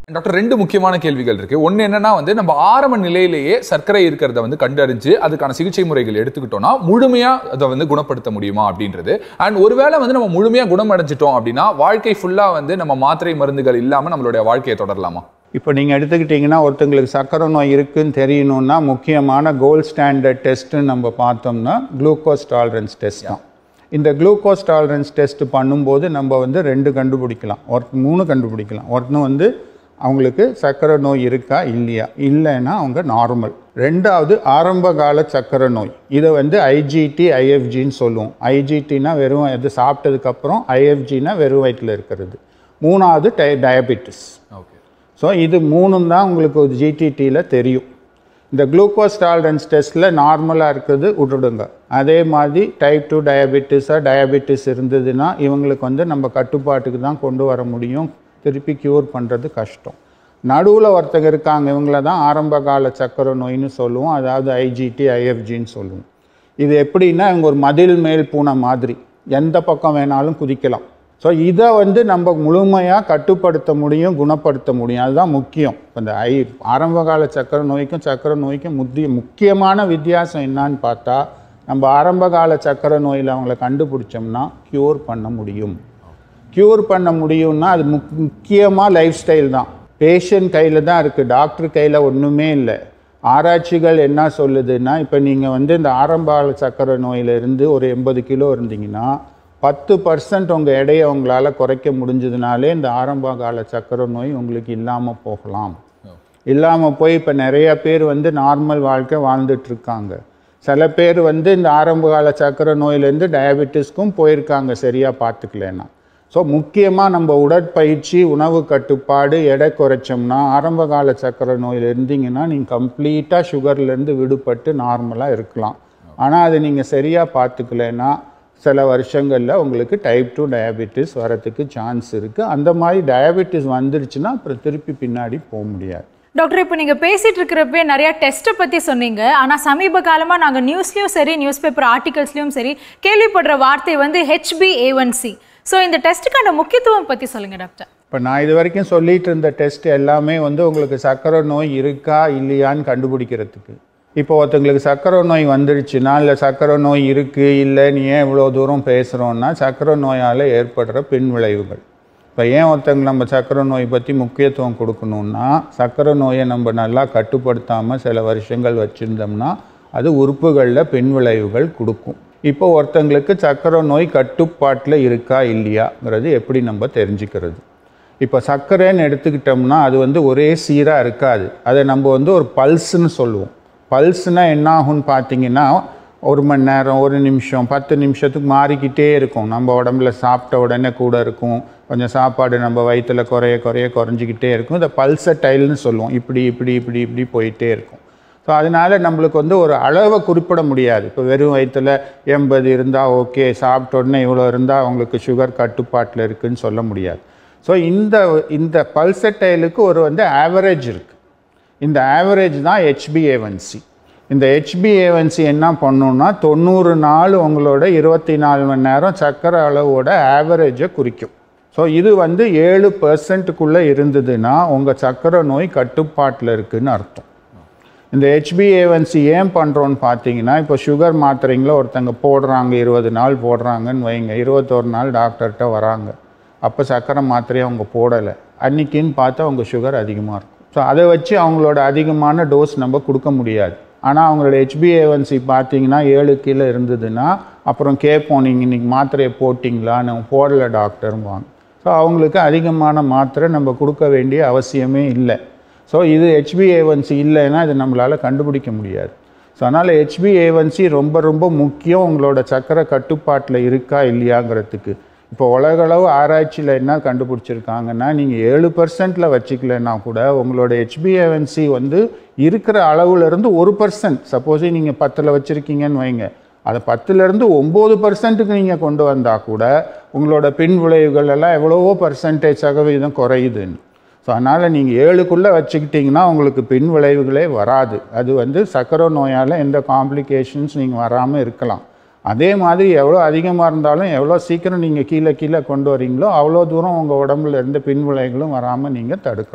doctor ரெண்டு முக்கியமான கேள்விகள் இருக்கு ஒன்னு என்னன்னா வந்து நம்ம ஆரம்ப நிலையிலேயே சர்க்கரை இருக்கிறத வந்து கண்டறிஞ்சு அதுக்கான சிகிச்சை முறைகள் எடுத்துக்கிட்டோம்னா முழுமையா அதை வந்து குணப்படுத்த முடியுமா அப்படின்றது அண்ட் ஒருவேளை வந்து நம்ம முழுமையா குணமடைஞ்சிட்டோம் அப்படின்னா வாழ்க்கை ஃபுல்லா வந்து நம்ம மாத்திரை மருந்துகள் இல்லாம நம்மளுடைய வாழ்க்கையை தொடரலாமா இப்போ நீங்கள் எடுத்துக்கிட்டிங்கன்னா ஒருத்தங்களுக்கு சர்க்கரை நோய் இருக்குன்னு தெரியணும்னா முக்கியமான கோல்ட் ஸ்டாண்டர்ட் டெஸ்ட்டுன்னு நம்ம பார்த்தோம்னா குளுக்கோஸ் டாலரன்ஸ் டெஸ்ட் தான் இந்த குளுக்கோஸ் டாலரன்ஸ் டெஸ்ட் பண்ணும்போது நம்ம வந்து ரெண்டு கண்டுபிடிக்கலாம் ஒரு மூணு கண்டுபிடிக்கலாம் ஒன்று வந்து அவங்களுக்கு சர்க்கரை நோய் இருக்கா இல்லையா இல்லைன்னா அவங்க நார்மல் ரெண்டாவது ஆரம்ப கால சர்க்கரை நோய் இதை வந்து ஐஜிடி ஐஎஃப்ஜின்னு சொல்லுவோம் ஐஜிடினா வெறும் இது சாப்பிட்டதுக்கப்புறம் ஐஎஃப்ஜினா வெறும் வயிற்றில் இருக்கிறது மூணாவது டை டயபெட்டிஸ் ஓகே ஸோ இது மூணும் தான் உங்களுக்கு ஒரு ஜிடிடியில் தெரியும் இந்த குளுக்கோஸ் டாலரன்ஸ் டெஸ்ட்டில் நார்மலாக இருக்கிறது விட்டுடுங்க அதே மாதிரி டைப் டூ டயபெட்டிஸாக டயபெட்டிஸ் இருந்ததுன்னா இவங்களுக்கு வந்து நம்ம கட்டுப்பாட்டுக்கு தான் கொண்டு வர முடியும் திருப்பி க்யூர் பண்ணுறது கஷ்டம் நடுவில் ஒருத்தங்க இருக்காங்க இவங்கள தான் ஆரம்ப கால சக்கரை நோயின்னு சொல்லுவோம் அதாவது ஐஜிடி ஐஎஃப்ஜின்னு சொல்லுவோம் இது எப்படின்னா இவங்க ஒரு மதில் மேல் பூனை மாதிரி எந்த பக்கம் வேணாலும் குதிக்கலாம் ஸோ இதை வந்து நம்ம முழுமையாக கட்டுப்படுத்த முடியும் குணப்படுத்த முடியும் அதுதான் முக்கியம் இப்ப இந்த ஐ ஆரம்ப கால சக்கரை நோய்க்கும் சக்கரை நோய்க்கும் முக்கிய முக்கியமான வித்தியாசம் என்னன்னு பார்த்தா நம்ம ஆரம்ப கால சக்கரை நோயில் அவங்கள கண்டுபிடிச்சோம்னா க்யூர் பண்ண முடியும் க்யூர் பண்ண முடியும்னா அது முக் முக்கியமாக லைஃப் ஸ்டைல் தான் பேஷண்ட் கையில் தான் இருக்குது டாக்டர் கையில் ஒன்றுமே இல்லை ஆராய்ச்சிகள் என்ன சொல்லுதுன்னா இப்போ நீங்கள் வந்து இந்த ஆரம்பால சக்கரை நோயிலிருந்து ஒரு எண்பது கிலோ இருந்தீங்கன்னா பத்து பர்சன்ட் உங்கள் எடையை உங்களால் குறைக்க முடிஞ்சதுனாலே இந்த ஆரம்ப கால சக்கரை நோய் உங்களுக்கு இல்லாமல் போகலாம் இல்லாமல் போய் இப்போ நிறைய பேர் வந்து நார்மல் வாழ்க்கை வாழ்ந்துட்டு இருக்காங்க சில பேர் வந்து இந்த ஆரம்ப கால சக்கரை நோயிலேருந்து டயபெட்டிஸ்க்கும் போயிருக்காங்க சரியாக பார்த்துக்கலன்னா ஸோ முக்கியமாக நம்ம உடற்பயிற்சி உணவு கட்டுப்பாடு எடை குறைச்சோம்னா ஆரம்ப கால சக்கரை நோயில் இருந்தீங்கன்னா நீங்கள் கம்ப்ளீட்டாக சுகர்லேருந்து விடுபட்டு நார்மலாக இருக்கலாம் ஆனால் அது நீங்கள் சரியாக பார்த்துக்கலன்னா சில வருஷங்களில் உங்களுக்கு டைப் டூ டயபெட்டிஸ் வரத்துக்கு சான்ஸ் இருக்குது அந்த மாதிரி டயபெட்டிஸ் வந்துருச்சுன்னா அப்புறம் திருப்பி பின்னாடி போக முடியாது டாக்டர் இப்போ நீங்கள் பேசிட்டு இருக்கிறப்பே நிறைய டெஸ்ட்டை பற்றி சொன்னீங்க ஆனால் சமீப காலமாக நாங்கள் நியூஸ்லேயும் சரி நியூஸ் பேப்பர் ஆர்டிகல்ஸ்லையும் சரி கேள்விப்படுற வார்த்தை வந்து ஹெச்பி ஏஒன்சி ஸோ இந்த டெஸ்ட்டுக்கான முக்கியத்துவம் பற்றி சொல்லுங்கள் டாக்டர் இப்போ நான் இது வரைக்கும் சொல்லிட்டு இருந்த டெஸ்ட் எல்லாமே வந்து உங்களுக்கு சர்க்கரை நோய் இருக்கா இல்லையான்னு கண்டுபிடிக்கிறதுக்கு இப்போ ஒருத்தங்களுக்கு சர்க்கரை நோய் வந்துருச்சுன்னா இல்லை சர்க்கரை நோய் இருக்குது இல்லை நீ ஏன் இவ்வளோ தூரம் பேசுகிறோன்னா சர்க்கரை நோயால் ஏற்படுற பின் விளைவுகள் இப்போ ஏன் ஒருத்தங்க நம்ம சர்க்கரை நோய் பற்றி முக்கியத்துவம் கொடுக்கணுன்னா சர்க்கரை நோயை நம்ம நல்லா கட்டுப்படுத்தாமல் சில வருஷங்கள் வச்சுருந்தோம்னா அது உறுப்புகளில் பின் விளைவுகள் கொடுக்கும் இப்போ ஒருத்தங்களுக்கு சர்க்கரை நோய் கட்டுப்பாட்டில் இருக்கா இல்லையாங்கிறது எப்படி நம்ம தெரிஞ்சுக்கிறது இப்போ சர்க்கரைன்னு எடுத்துக்கிட்டோம்னா அது வந்து ஒரே சீராக இருக்காது அதை நம்ம வந்து ஒரு பல்ஸ்னு சொல்லுவோம் பல்ஸ்னால் என்ன ஆகும்னு பார்த்தீங்கன்னா ஒரு மணி நேரம் ஒரு நிமிஷம் பத்து நிமிஷத்துக்கு மாறிக்கிட்டே இருக்கும் நம்ம உடம்புல சாப்பிட்ட உடனே கூட இருக்கும் கொஞ்சம் சாப்பாடு நம்ம வயிற்றுல குறைய குறைய குறைஞ்சிக்கிட்டே இருக்கும் இந்த பல்சடைல்னு சொல்லுவோம் இப்படி இப்படி இப்படி இப்படி போயிட்டே இருக்கும் ஸோ அதனால் நம்மளுக்கு வந்து ஒரு அளவை குறிப்பிட முடியாது இப்போ வெறும் வயிற்றுல எண்பது இருந்தால் ஓகே சாப்பிட்ட உடனே இவ்வளோ இருந்தால் அவங்களுக்கு சுகர் கட்டுப்பாட்டில் இருக்குன்னு சொல்ல முடியாது ஸோ இந்த இந்த பல்சடைலுக்கு ஒரு வந்து ஆவரேஜ் இருக்குது இந்த ஆவரேஜ் தான் ஹெச்பிஏவன்சி இந்த ஹெச்பிஏவன்சி என்ன பண்ணுன்னா தொண்ணூறு நாள் உங்களோட இருபத்தி நாலு மணி நேரம் சர்க்கரை அளவோட ஆவரேஜை குறிக்கும் ஸோ இது வந்து ஏழு பர்சன்ட்டுக்குள்ளே இருந்ததுன்னா உங்கள் சர்க்கரை நோய் கட்டுப்பாட்டில் இருக்குன்னு அர்த்தம் இந்த ஹெச்பிஏவன்சி ஏன் பண்ணுறோன்னு பார்த்தீங்கன்னா இப்போ சுகர் மாத்திரைங்கள ஒருத்தங்க போடுறாங்க இருபது நாள் போடுறாங்கன்னு வைங்க இருபத்தோரு நாள் டாக்டர்கிட்ட வராங்க அப்போ சர்க்கரை மாத்திரையை அவங்க போடலை அன்னைக்குன்னு பார்த்தா அவங்க சுகர் அதிகமாக இருக்கும் ஸோ அதை வச்சு அவங்களோட அதிகமான டோஸ் நம்ம கொடுக்க முடியாது ஆனால் அவங்களோட ஹெச்பிஏவன்சி பார்த்தீங்கன்னா ஏழு கீழே இருந்ததுன்னா அப்புறம் கேட்போம் நீங்கள் இன்றைக்கி மாத்திரையை போட்டிங்களான்னு போடலை டாக்டருவாங்க ஸோ அவங்களுக்கு அதிகமான மாத்திரை நம்ம கொடுக்க வேண்டிய அவசியமே இல்லை ஸோ இது ஹெச்பிஏவன்சி இல்லைன்னா இது நம்மளால் கண்டுபிடிக்க முடியாது ஸோ அதனால் ஹெச்பிஏவன்சி ரொம்ப ரொம்ப முக்கியம் உங்களோட சக்கரை கட்டுப்பாட்டில் இருக்கா இல்லையாங்கிறதுக்கு இப்போ உலகளவு ஆராய்ச்சியில் என்ன கண்டுபிடிச்சிருக்காங்கன்னா நீங்கள் ஏழு பர்சன்ட்டில் வச்சுக்கலன்னா கூட உங்களோட ஹெச்பிஏவன்சி வந்து இருக்கிற அளவுலேருந்து ஒரு பர்சன்ட் சப்போஸ் நீங்கள் பத்தில் வச்சுருக்கீங்கன்னு வைங்க அதை பத்துலேருந்து ஒம்பது பர்சன்ட்டுக்கு நீங்கள் கொண்டு வந்தால் கூட உங்களோட பின் விளைவுகள் எல்லாம் எவ்வளவோ பர்சன்டேஜ் சதவீதம் குறையுதுன்னு ஸோ அதனால் நீங்கள் ஏழுக்குள்ளே வச்சுக்கிட்டிங்கன்னா உங்களுக்கு பின் விளைவுகளே வராது அது வந்து சர்க்கரை நோயால் எந்த காம்ப்ளிகேஷன்ஸ் நீங்கள் வராமல் இருக்கலாம் அதே மாதிரி எவ்வளோ அதிகமாக இருந்தாலும் எவ்வளோ சீக்கிரம் நீங்கள் கீழே கீழே கொண்டு வரீங்களோ அவ்வளோ தூரம் உங்கள் உடம்புல இருந்த பின் விளைவுகளும் வராமல் நீங்கள் தடுக்கலாம்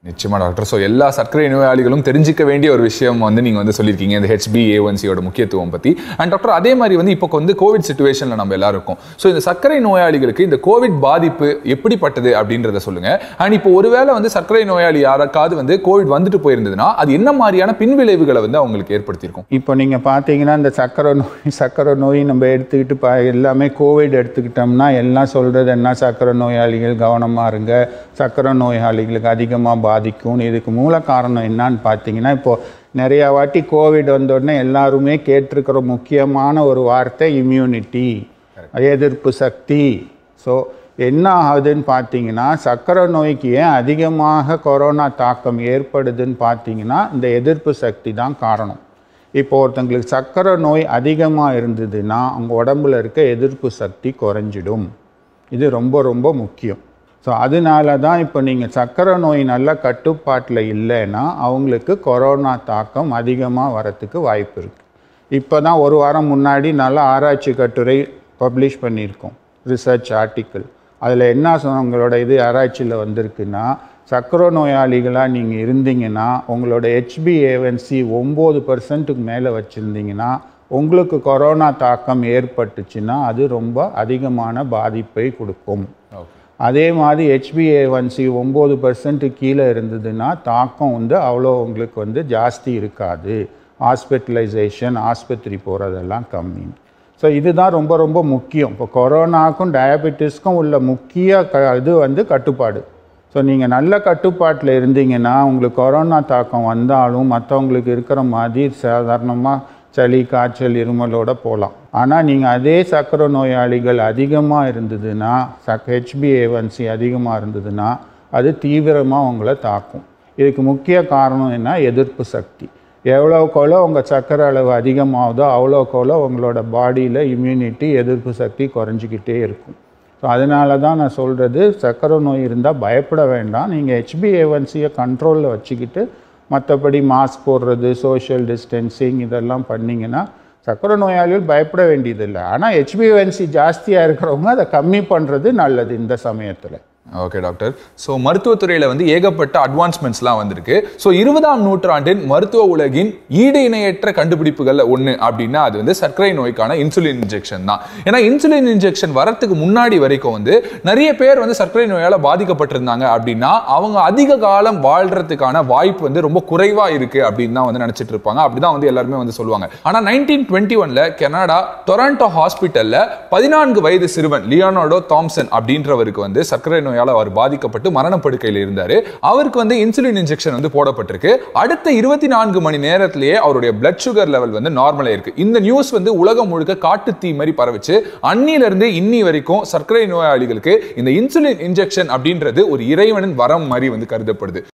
நிச்சயமா டாக்டர் ஸோ எல்லா சர்க்கரை நோயாளிகளும் தெரிஞ்சிக்க வேண்டிய ஒரு விஷயம் வந்து நீங்க வந்து சொல்லியிருக்கீங்க இந்த ஹெச்பி ஏஒன்சியோட முக்கியத்துவம் பத்தி அண்ட் டாக்டர் அதே மாதிரி வந்து இப்போ வந்து கோவிட் சுச்சுவேஷன்ல நம்ம எல்லாரும் இருக்கோம் ஸோ இந்த சர்க்கரை நோயாளிகளுக்கு இந்த கோவிட் பாதிப்பு எப்படிப்பட்டது அப்படின்றத சொல்லுங்க அண்ட் இப்போ ஒருவேளை வந்து சர்க்கரை நோயாளி யாருக்காவது வந்து கோவிட் வந்துட்டு போயிருந்ததுன்னா அது என்ன மாதிரியான பின்விளைவுகளை வந்து அவங்களுக்கு ஏற்படுத்தியிருக்கும் இப்போ நீங்கள் பார்த்தீங்கன்னா இந்த சக்கரை நோய் சக்கரை நோய் நம்ம எடுத்துக்கிட்டு பா எல்லாமே கோவிட் எடுத்துக்கிட்டோம்னா எல்லாம் சொல்கிறது என்ன சக்கரை நோயாளிகள் கவனமாக இருங்க சக்கரை நோயாளிகளுக்கு அதிகமாக பாதிக்கும் இதுக்கு மூல காரணம் என்னன்னு பார்த்தீங்கன்னா இப்போது நிறையா வாட்டி கோவிட் வந்தோடனே எல்லாருமே கேட்டிருக்கிற முக்கியமான ஒரு வார்த்தை இம்யூனிட்டி எதிர்ப்பு சக்தி ஸோ என்ன ஆகுதுன்னு பார்த்தீங்கன்னா சக்கரை நோய்க்கு ஏன் அதிகமாக கொரோனா தாக்கம் ஏற்படுதுன்னு பார்த்தீங்கன்னா இந்த எதிர்ப்பு சக்தி தான் காரணம் இப்போ ஒருத்தங்களுக்கு சக்கரை நோய் அதிகமாக இருந்ததுன்னா அவங்க உடம்புல இருக்க எதிர்ப்பு சக்தி குறைஞ்சிடும் இது ரொம்ப ரொம்ப முக்கியம் ஸோ அதனால தான் இப்போ நீங்கள் சக்கரை நோய் நல்ல கட்டுப்பாட்டில் இல்லைன்னா அவங்களுக்கு கொரோனா தாக்கம் அதிகமாக வரத்துக்கு வாய்ப்பு இருக்குது இப்போ தான் ஒரு வாரம் முன்னாடி நல்ல ஆராய்ச்சி கட்டுரை பப்ளிஷ் பண்ணியிருக்கோம் ரிசர்ச் ஆர்டிக்கிள் அதில் என்ன சொன்ன உங்களோட இது ஆராய்ச்சியில் வந்திருக்குன்னா சக்கரை நோயாளிகளாக நீங்கள் இருந்தீங்கன்னா உங்களோட ஹெச்பிஏவன்சி ஒம்பது பர்சன்ட்டுக்கு மேலே வச்சுருந்தீங்கன்னா உங்களுக்கு கொரோனா தாக்கம் ஏற்பட்டுச்சுன்னா அது ரொம்ப அதிகமான பாதிப்பை கொடுக்கும் அதே மாதிரி ஹெச்பிஏவன்சி ஒம்பது பர்சன்ட்டு கீழே இருந்ததுன்னா தாக்கம் வந்து அவ்வளோ உங்களுக்கு வந்து ஜாஸ்தி இருக்காது ஹாஸ்பிட்டலைசேஷன் ஆஸ்பத்திரி போகிறதெல்லாம் கம்மி ஸோ இதுதான் ரொம்ப ரொம்ப முக்கியம் இப்போ கொரோனாக்கும் டயபெட்டிஸ்க்கும் உள்ள முக்கிய க இது வந்து கட்டுப்பாடு ஸோ நீங்கள் நல்ல கட்டுப்பாட்டில் இருந்தீங்கன்னா உங்களுக்கு கொரோனா தாக்கம் வந்தாலும் மற்றவங்களுக்கு இருக்கிற மாதிரி சாதாரணமாக சளி காய்ச்சல் இருமலோட போகலாம் ஆனால் நீங்கள் அதே சக்கரை நோயாளிகள் அதிகமாக இருந்ததுன்னா சக் ஹெச்பிஏவன்சி அதிகமாக இருந்ததுன்னா அது தீவிரமாக உங்களை தாக்கும் இதுக்கு முக்கிய காரணம் என்ன எதிர்ப்பு சக்தி எவ்வளோக்கெவ்வளோ உங்கள் சக்கரை அளவு அதிகமாகுதோ அவ்வளோக்கெவ்வளோ உங்களோட பாடியில் இம்யூனிட்டி எதிர்ப்பு சக்தி குறைஞ்சிக்கிட்டே இருக்கும் ஸோ அதனால தான் நான் சொல்கிறது சக்கரை நோய் இருந்தால் பயப்பட வேண்டாம் நீங்கள் ஹெச்பிஏவன்சியை கண்ட்ரோலில் வச்சுக்கிட்டு மற்றபடி மாஸ்க் போடுறது சோஷியல் டிஸ்டன்சிங் இதெல்லாம் பண்ணிங்கன்னா சக்கரை நோயாளிகள் பயப்பட வேண்டியதில்லை ஆனால் ஹெச்பிஎன்சி ஜாஸ்தியாக இருக்கிறவங்க அதை கம்மி பண்ணுறது நல்லது இந்த சமயத்தில் ஓகே டாக்டர் ஸோ மருத்துவத்துறையில் வந்து ஏகப்பட்ட அட்வான்ஸ்மெண்ட்ஸ்லாம் வந்திருக்கு ஸோ இருபதாம் நூற்றாண்டின் மருத்துவ உலகின் ஈடு இணையற்ற கண்டுபிடிப்புகளில் ஒன்று அப்படின்னா அது வந்து சர்க்கரை நோய்க்கான இன்சுலின் இன்ஜெக்ஷன் தான் ஏன்னா இன்சுலின் இன்ஜெக்ஷன் வரத்துக்கு முன்னாடி வரைக்கும் வந்து நிறைய பேர் வந்து சர்க்கரை நோயால் பாதிக்கப்பட்டிருந்தாங்க அப்படின்னா அவங்க அதிக காலம் வாழ்றதுக்கான வாய்ப்பு வந்து ரொம்ப குறைவாக இருக்கு அப்படின்னு தான் வந்து நினச்சிட்டு இருப்பாங்க அப்படிதான் வந்து எல்லாருமே வந்து சொல்லுவாங்க ஆனால் நைன்டீன் டுவெண்ட்டி ஒன்ல கனடா டொராண்டோ ஹாஸ்பிட்டலில் பதினான்கு வயது சிறுவன் லியோனார்டோ தாம்சன் அப்படின்றவருக்கு வந்து சர்க்கரை நோயால் அவர் பாதிக்கப்பட்டு மரணப்படுக்கையில் இருந்தார் அவருக்கு வந்து இன்சுலின் இன்ஜெக்ஷன் வந்து போடப்பட்டிருக்கு அடுத்த இருபத்தி நான்கு மணி நேரத்திலேயே அவருடைய பிளட் சுகர் லெவல் வந்து நார்மலாக இருக்கு இந்த நியூஸ் வந்து உலகம் முழுக்க காட்டு தீ மாதிரி பரவிச்சு அன்னில இருந்து இன்னி வரைக்கும் சர்க்கரை நோயாளிகளுக்கு இந்த இன்சுலின் இன்ஜெக்ஷன் அப்படின்றது ஒரு இறைவனின் வரம் மாதிரி வந்து கருதப்படுது